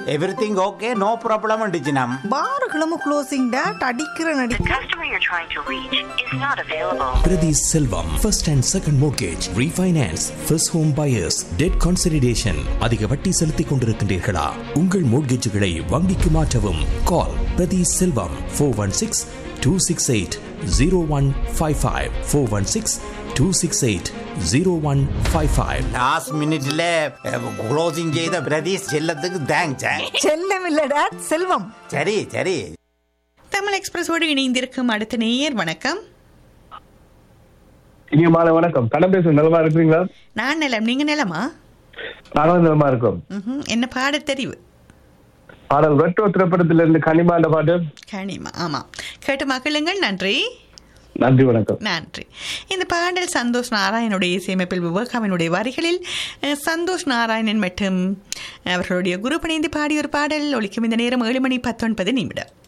Everything okay no problem டிஜினம் பாருகளும் closing date அடிக்கிற நடி The customer you're trying to reach is not available. Prati Selvam, first and second mortgage, refinance, first home buyers, debt consolidation. அதிக வட்டி செலுத்திக் கொண்டிருக்கின்றீர்களா உங்கள் மோட்கேஜுகளை வங்கிக்கு மாற்றவும் call Prathi Selvam four one six two six eight zero one five five four one six two six eight zero one five five last மினிட்ல closing செய்த பிரதீஷ் செல்லத்துக்கு thanks செல்லம் இல்ல டேட் செல்வம் சரி சரி தமிழ் எக்ஸ்பிரஸோடு இணைந்திருக்கும் அடுத்த நேயர் வணக்கம் இனிய மாலை வணக்கம் கடன் பேசும் நலமா இருக்கிறீங்களா நான் நிலம் நீங்க நிலமா நாங்களும் நலமா இருக்கோம் ம்ஹும். என்ன பாட தெரிவு பாடல் ரெட்ரோ திரைப்படத்துல இருந்து கனிமா அந்த பாட்டு கனிமா ஆமா கேட்டு மகிழுங்கள் நன்றி நன்றி வணக்கம் நன்றி இந்த பாடல் சந்தோஷ் நாராயணுடைய இசையமைப்பில் விவேகாவினுடைய வரிகளில் அஹ், சந்தோஷ் நாராயணன் மற்றும் அவர்களுடைய குரு பணிந்து பாடிய ஒரு பாடல் ஒலிக்கும் இந்த நேரம் ஏழு மணி பத்தொன்பது நிமிடம்